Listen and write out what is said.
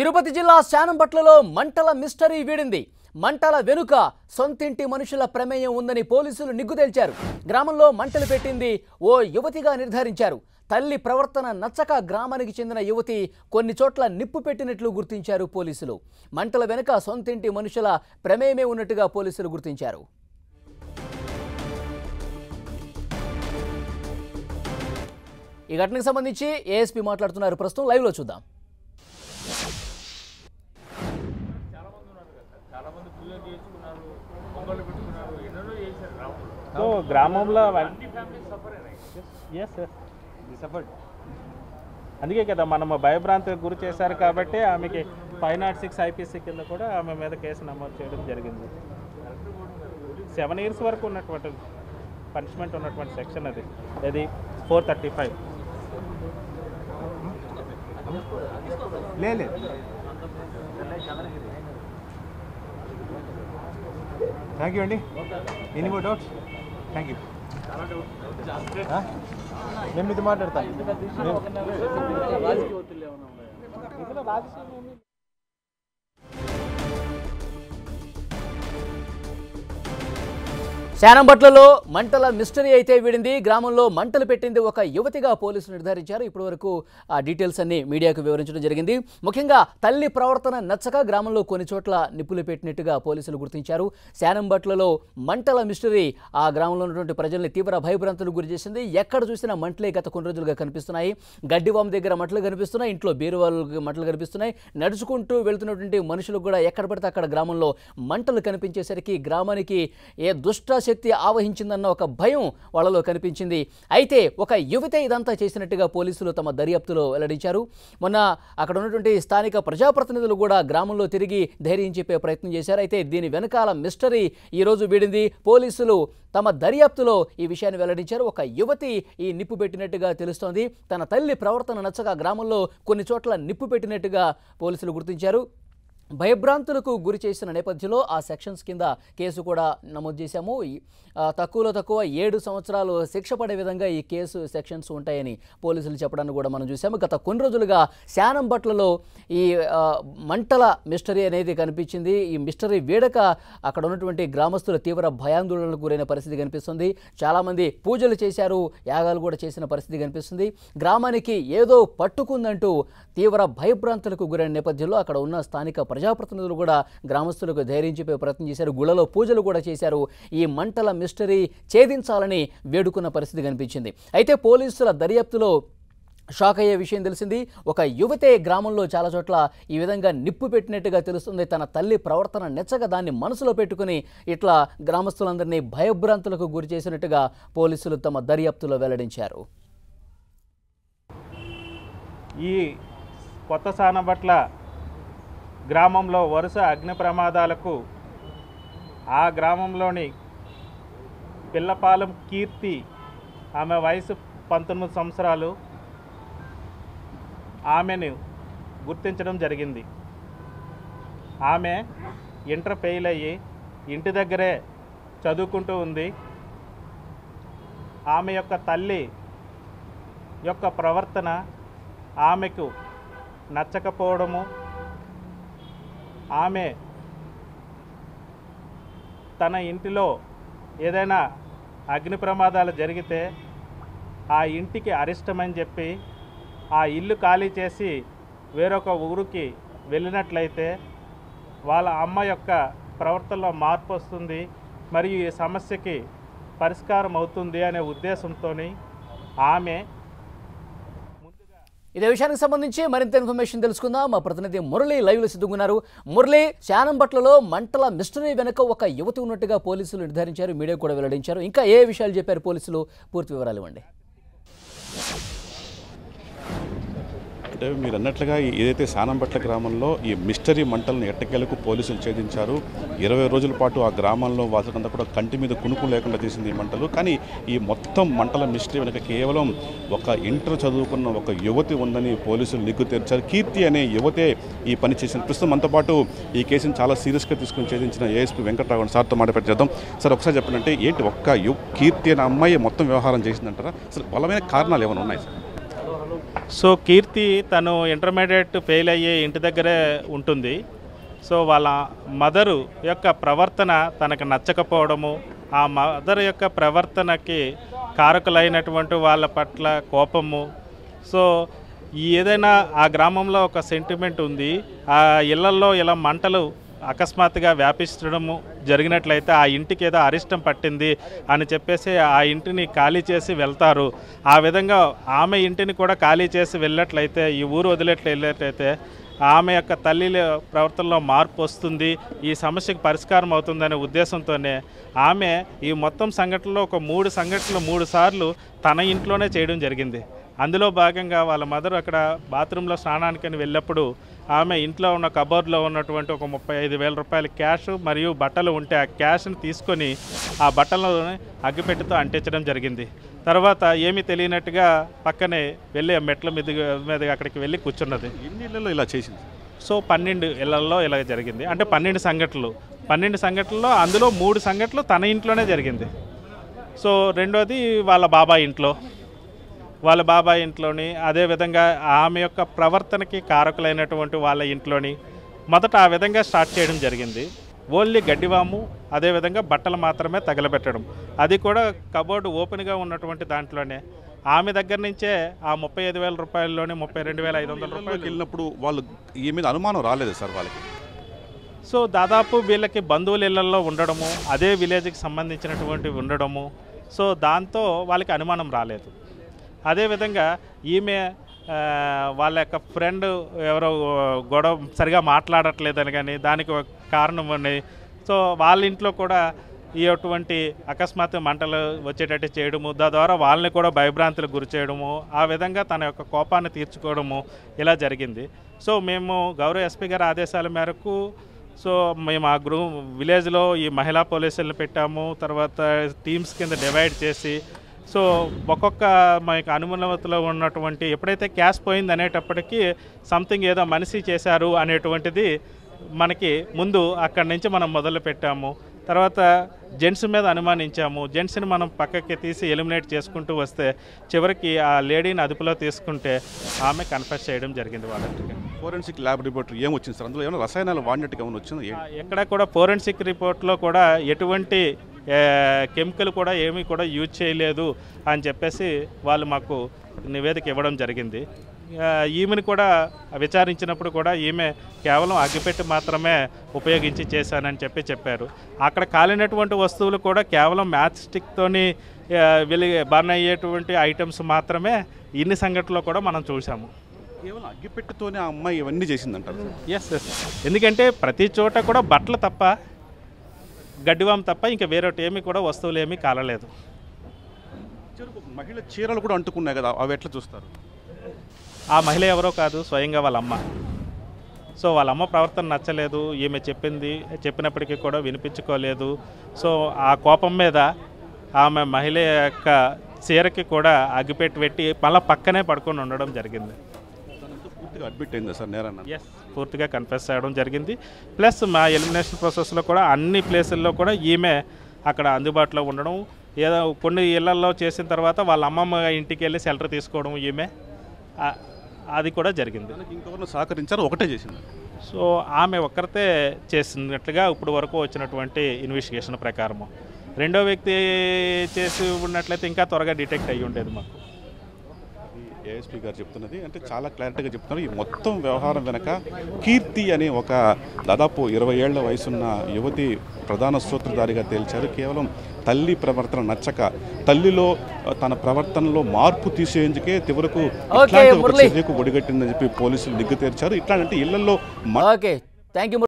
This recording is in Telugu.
తిరుపతి జిల్లా శానంపట్లలో మంటల మిస్టరీ వీడింది మంటల వెనుక సొంతింటి మనుషుల ప్రమేయం ఉందని పోలీసులు నిగ్గుతేల్చారు గ్రామంలో మంటలు పెట్టింది ఓ యువతిగా నిర్ధారించారు తల్లి ప్రవర్తన నచ్చక గ్రామానికి చెందిన యువతి కొన్ని చోట్ల నిప్పు పెట్టినట్లు గుర్తించారు పోలీసులు మంటల వెనుక సొంతింటి మనుషుల ప్రమేయమే ఉన్నట్టుగా పోలీసులు గుర్తించారు ఈ ఘటనకు సంబంధించి ఏఎస్పీ మాట్లాడుతున్నారు ప్రస్తుతం లైవ్లో చూద్దాం సో గ్రామంలో ఎస్ అందుకే కదా మనం భయభ్రాంతికి గురి చేశారు కాబట్టి ఆమెకి ఫైవ్ నాట్ సిక్స్ ఐపీసీ కింద కూడా ఆమె మీద కేసు నమోదు చేయడం జరిగింది సెవెన్ ఇయర్స్ వరకు ఉన్నటువంటి పనిష్మెంట్ ఉన్నటువంటి సెక్షన్ అది అది ఫోర్ థర్టీ ఫైవ్ లేదు థ్యాంక్ యూ అండి any more doubts thank you నేను మీతో మాట్లాడతాను శానంబట్లలో మంటల మిస్టరీ అయితే వీడింది గ్రామంలో మంటలు పెట్టింది ఒక యువతిగా పోలీసులు నిర్ధారించారు ఇప్పటి వరకు ఆ డీటెయిల్స్ అన్ని మీడియాకు వివరించడం జరిగింది ముఖ్యంగా తల్లి ప్రవర్తన నచ్చక గ్రామంలో కొన్ని చోట్ల నిప్పులు పెట్టినట్టుగా పోలీసులు గుర్తించారు శానంబట్లలో మంటల మిస్టరీ ఆ గ్రామంలో ఉన్నటువంటి ప్రజల్ని తీవ్ర భయభ్రాంతులకు గురి చేసింది ఎక్కడ చూసినా మంటలే గత కొన్ని రోజులుగా కనిపిస్తున్నాయి గడ్డివాము దగ్గర మంటలు కనిపిస్తున్నాయి ఇంట్లో బీరువాళ్ళు మంటలు కనిపిస్తున్నాయి నడుచుకుంటూ వెళ్తున్నటువంటి మనుషులకు కూడా ఎక్కడ పడితే అక్కడ గ్రామంలో మంటలు కనిపించేసరికి గ్రామానికి ఏ దుష్ట శక్తి ఆవహించిందన్న ఒక భయం వాళ్ళలో కనిపించింది అయితే ఒక యువతే ఇదంతా చేసినట్టుగా పోలీసులు తమ దర్యాప్తులో వెల్లడించారు మొన్న అక్కడ ఉన్నటువంటి స్థానిక ప్రజాప్రతినిధులు కూడా గ్రామంలో తిరిగి ధైర్యం చెప్పే ప్రయత్నం చేశారు అయితే దీని వెనకాల మిస్టరీ ఈరోజు వీడింది పోలీసులు తమ దర్యాప్తులో ఈ విషయాన్ని వెల్లడించారు ఒక యువతి ఈ నిప్పు పెట్టినట్టుగా తెలుస్తోంది తన తల్లి ప్రవర్తన నచ్చగా గ్రామంలో కొన్ని చోట్ల నిప్పు పెట్టినట్టుగా పోలీసులు గుర్తించారు భయభ్రాంతులకు గురి చేసిన నేపథ్యంలో ఆ సెక్షన్స్ కింద కేసు కూడా నమోదు చేశాము ఈ, ఆ, తక్కువలో తక్కువ ఏడు సంవత్సరాలు శిక్ష పడే విధంగా ఈ కేసు సెక్షన్స్ ఉంటాయని పోలీసులు చెప్పడాన్ని కూడా మనం చూసాము గత కొన్ని రోజులుగా శానంబట్లలో ఈ ఆ, మంటల మిస్టరీ అనేది కనిపించింది ఈ మిస్టరీ వేడక అక్కడ ఉన్నటువంటి గ్రామస్తులు తీవ్ర భయాందోళనకు గురైన పరిస్థితి కనిపిస్తుంది చాలామంది పూజలు చేశారు యాగాలు కూడా చేసిన పరిస్థితి కనిపిస్తుంది గ్రామానికి ఏదో పట్టుకుందంటూ తీవ్ర భయభ్రాంతులకు గురైన నేపథ్యంలో అక్కడ ఉన్న స్థానిక ప్రజాప్రతినిధులు కూడా గ్రామస్తులకు ధైర్యం చెప్పే ప్రయత్నం చేశారు గుళ్ళలో పూజలు కూడా చేశారు ఈ మంటల మిస్టరీ ఛేదించాలని వేడుకున్న పరిస్థితి కనిపించింది అయితే పోలీసుల దర్యాప్తులో షాక్ అయ్యే విషయం తెలిసింది ఒక యువతే గ్రామంలో చాలా చోట్ల ఈ విధంగా నిప్పు పెట్టినట్టుగా తెలుస్తుంది తన తల్లి ప్రవర్తన నెచ్చగా దాన్ని మనసులో పెట్టుకుని ఇట్లా గ్రామస్తులందరినీ భయభ్రాంతులకు గురి చేసినట్టుగా పోలీసులు తమ దర్యాప్తులో వెల్లడించారు ఈ కొత్త సానబట్ల గ్రామంలో వరుస అగ్ని ప్రమాదాలకు ఆ గ్రామంలోని పిల్లపాలెం కీర్తి ఆమె వయసు పంతొమ్మిది సంవత్సరాలు ఆమెను గుర్తించడం జరిగింది ఆమె ఇంటర్ ఫెయిల్ అయ్యి ఇంటి దగ్గరే చదువుకుంటూ ఉంది ఆమె యొక్క తల్లి యొక్క ప్రవర్తన ఆమెకు నచ్చకపోవడము ఆమె తన ఇంటిలో ఏదైనా అగ్ని ప్రమాదాలు జరిగితే ఆ ఇంటికి అరిష్టమని చెప్పి ఆ ఇల్లు ఖాళీ చేసి వేరొక ఊరికి వెళ్ళినట్లయితే వాళ్ళ అమ్మ యొక్క ప్రవర్తనలో మార్పు వస్తుంది మరియు ఈ సమస్యకి పరిష్కారం అవుతుంది అనే ఉద్దేశంతో ఆమె ఇదే విషయానికి సంబంధించి మరింత ఇన్ఫర్మేషన్ తెలుసుకుందాం మా ప్రతినిధి మురళి లైవ్లో సిద్ధంగున్నారు మురళి శానంబట్లలో మంటల మిస్టరీ వెనుక ఒక యువతి ఉన్నట్టుగా పోలీసులు నిర్ధారించారు మీడియా కూడా వెల్లడించారు ఇంకా ఏ విషయాలు చెప్పారు పోలీసులు పూర్తి వివరాలు ఇవ్వండి అంటే మీరు అన్నట్లుగా ఈ- ఏదైతే శానంపట్ల గ్రామంలో ఈ మిస్టరీ మంటలను ఎట్టకేలకు పోలీసులు ఛేదించారు ఇరవై రోజుల పాటు ఆ గ్రామంలో వాసులంతా కూడా కంటి మీద కునుకు లేకుండా తీసింది ఈ మంటలు కానీ ఈ మొత్తం మంటల మిస్టరీ వెనుక కేవలం ఒక ఇంటర్ చదువుకున్న ఒక యువతి ఉందని పోలీసులు నిగ్గు తెరిచారు కీర్తి అనే యువతే ఈ పని చేసింది ప్రస్తుతం మనతో పాటు ఈ కేసును చాలా సీరియస్గా తీసుకుని ఛేదించిన ఏఎస్పీ వెంకట్రావు సార్తో మాట్లాడి చేద్దాం సార్ ఒకసారి చెప్పండి అంటే ఏంటి ఒక్క యు కీర్తి అనే అమ్మాయి మొత్తం వ్యవహారం చేసిందంటారా అసలు బలమైన కారణాలు ఏమైనా ఉన్నాయి సార్ సో కీర్తి తను ఇంటర్మీడియట్ ఫెయిల్ అయ్యే ఇంటి దగ్గరే ఉంటుంది సో వాళ్ళ మదరు యొక్క ప్రవర్తన తనకు నచ్చకపోవడము ఆ మదర్ యొక్క ప్రవర్తనకి కారకులైనటువంటి వాళ్ళ పట్ల కోపము సో ఈ ఏదైనా ఆ గ్రామంలో ఒక సెంటిమెంట్ ఉంది ఆ ఇళ్లల్లో ఇలా మంటలు అకస్మాత్తుగా వ్యాపించడము జరిగినట్లయితే ఆ ఇంటికి ఏదో అరిష్టం పట్టింది అని చెప్పేసి ఆ ఇంటిని ఖాళీ చేసి వెళ్తారు ఆ విధంగా ఆమె ఇంటిని కూడా ఖాళీ చేసి వెళ్ళినట్లయితే ఈ ఊరు వదిలేట్లు వెళ్ళినట్లయితే ఆమె యొక్క తల్లి ప్రవర్తనలో మార్పు వస్తుంది ఈ సమస్యకు పరిష్కారం అవుతుందనే ఉద్దేశంతోనే ఆమె ఈ మొత్తం సంఘటనలో ఒక మూడు సంఘటనలు మూడు సార్లు తన ఇంట్లోనే చేయడం జరిగింది అందులో భాగంగా వాళ్ళ మదర్ అక్కడ బాత్రూంలో స్నానానికని వెళ్ళినప్పుడు ఆమె ఇంట్లో ఉన్న కబోర్డ్లో ఉన్నటువంటి ఒక ముప్పై ఐదు వేల రూపాయల క్యాష్ మరియు బట్టలు ఉంటే ఆ క్యాష్ని తీసుకొని ఆ బట్టలను అగ్గిపెట్టెతో అంటించడం జరిగింది తర్వాత ఏమీ తెలియనట్టుగా పక్కనే వెళ్ళి ఆ మెట్ల మీద మీద అక్కడికి వెళ్ళి కూర్చున్నది ఎన్ని ఇళ్లలో ఇలా చేసింది సో పన్నెండు ఇళ్లలో ఇలా జరిగింది అంటే పన్నెండు సంఘటనలు పన్నెండు సంఘటనల్లో అందులో మూడు సంఘటనలు తన ఇంట్లోనే జరిగింది సో రెండోది వాళ్ళ బాబాయ్ ఇంట్లో వాళ్ళ బాబాయ్ ఇంట్లోని అదేవిధంగా ఆమె యొక్క ప్రవర్తనకి కారకులైనటువంటి వాళ్ళ ఇంట్లోని మొదట ఆ విధంగా స్టార్ట్ చేయడం జరిగింది ఓన్లీ గడ్డివాము అదేవిధంగా బట్టలు మాత్రమే తగలబెట్టడం అది కూడా కబోర్డు ఓపెన్గా ఉన్నటువంటి దాంట్లోనే ఆమె దగ్గర నుంచే ఆ ముప్పై ఐదు వేల రూపాయల్లోనే ముప్పై రెండు వేల ఐదు వందల ఇళ్లలోకి రూపాయలు వెళ్ళినప్పుడు వాళ్ళు ఈ మీద అనుమానం రాలేదు సార్ వాళ్ళకి సో దాదాపు వీళ్ళకి బంధువుల ఇళ్లలో ఉండడము అదే విలేజ్కి సంబంధించినటువంటి ఉండడము సో దాంతో వాళ్ళకి అనుమానం రాలేదు అదేవిధంగా ఈమె ఆ, వాళ్ళ యొక్క ఫ్రెండ్ ఎవరో గొడవ సరిగా మాట్లాడట్లేదని కానీ దానికి ఒక కారణం అని సో వాళ్ళ ఇంట్లో కూడా ఈ అటువంటి అకస్మాత్తు మంటలు వచ్చేటట్టు చేయడము తద్వారా వాళ్ళని కూడా భయభ్రాంతులకు గురి చేయడము ఆ విధంగా తన యొక్క కోపాన్ని తీర్చుకోవడము ఇలా జరిగింది సో మేము గౌరవ ఎస్పీ గారి ఆదేశాల మేరకు సో మేము ఆ గ్రూ విలేజ్లో ఈ మహిళా పోలీసులను పెట్టాము తర్వాత టీమ్స్ కింద డివైడ్ చేసి సో ఒక్కొక్క మనకి అనుమతిలో ఉన్నటువంటి ఎప్పుడైతే క్యాష్ పోయింది అనేటప్పటికీ సంథింగ్ ఏదో మనిషి చేశారు అనేటువంటిది మనకి ముందు అక్కడి నుంచి మనం మొదలు పెట్టాము తర్వాత జెంట్స్ మీద అనుమానించాము జెంట్స్ని మనం పక్కకి తీసి ఎలిమినేట్ చేసుకుంటూ వస్తే చివరికి ఆ లేడీని అదుపులో తీసుకుంటే ఆమె కన్ఫెస్ చేయడం జరిగింది వాళ్ళకి ఫోరెన్సిక్ ల్యాబ్ రిపోర్ట్ ఏం వచ్చింది సార్ అందులో ఏమైనా రసాయనాలు వాడినట్టుగా ఏమైనా వచ్చింది ఆ, ఎక్కడ కూడా ఫోరెన్సిక్ రిపోర్ట్లో కూడా ఎటువంటి కెమికల్ కూడా ఏమీ కూడా యూజ్ చేయలేదు అని చెప్పేసి వాళ్ళు మాకు నివేదిక ఇవ్వడం జరిగింది ఆ, ఈమెను కూడా విచారించినప్పుడు కూడా ఈమె కేవలం అగ్గిపెట్టి మాత్రమే ఉపయోగించి చేశానని చెప్పి చెప్పారు అక్కడ కాలినటువంటి వస్తువులు కూడా కేవలం మ్యాచ్ స్టిక్తోని వెలి బర్న్ అయ్యేటువంటి ఐటమ్స్ మాత్రమే ఇన్ని సంఘటనలో కూడా మనం చూసాము కేవలం అగ్గిపెట్టుతోనే ఆ అమ్మాయి ఇవన్నీ చేసిందంటారు సార్ ఎస్ ఎస్ ఎందుకంటే ప్రతి చోట కూడా బట్టలు తప్ప గడ్డివాం తప్ప ఇంకా వేరొకటి ఏమీ కూడా వస్తువులు ఏమీ కాలలేదు చివరకు మహిళ చీరలు కూడా అంటుకున్నాయి కదా అవి ఎట్లా చూస్తారు ఆ మహిళ ఎవరో కాదు స్వయంగా వాళ్ళ అమ్మ సో వాళ్ళ అమ్మ ప్రవర్తన నచ్చలేదు ఈమె చెప్పింది చెప్పినప్పటికీ కూడా వినిపించుకోలేదు సో ఆ కోపం మీద ఆమె మహిళ యొక్క చీరకి కూడా అగ్గిపెట్టి పెట్టి మళ్ళీ పక్కనే పడుకొని ఉండడం జరిగింది తనంతా పూర్తిగా అడ్మిట్ అయిందా సార్ నేరన్న ఎస్ పూర్తిగా కన్ఫెస్ చేయడం జరిగింది ప్లస్ మా ఎలిమినేషన్ ప్రాసెస్లో కూడా అన్ని ప్లేసుల్లో కూడా ఈమె అక్కడ అందుబాటులో ఉండడం ఏదో కొన్ని ఇళ్లలో చేసిన తర్వాత వాళ్ళ అమ్మమ్మ ఇంటికి వెళ్ళి షెల్టర్ తీసుకోవడం ఈమె ఆ- అది కూడా జరిగింది దానికి ఇంకెవరిని సహకరించారు ఒకటే చేసింది సో ఆమె ఒక్కరితే చేసినట్లుగా ఇప్పుడు వరకు వచ్చినటువంటి ఇన్వెస్టిగేషన్ ప్రకారము రెండో వ్యక్తి చేసి ఉన్నట్లయితే ఇంకా త్వరగా డిటెక్ట్ అయ్యి ఉండేది మాకు ఏఎస్పీ గారు చెప్తున్నది అంటే చాలా క్లారిటీగా చెప్తున్నారు ఈ మొత్తం వ్యవహారం వెనక కీర్తి అనే ఒక దాదాపు ఇరవై ఏళ్ల వయసున్న యువతి ప్రధాన సూత్రధారిగా తేల్చారు కేవలం తల్లి ప్రవర్తన నచ్చక తల్లిలో ఆ, తన ప్రవర్తనలో మార్పు తీసేందుకే చివరకు ఇట్లాంటి ఒక మురళి. చర్యకు ఒడిగట్టిందని చెప్పి పోలీసులు నిగ్గు తీర్చారు ఇట్లాంటి ఇళ్లలో ఓకే థ్యాంక్ యూ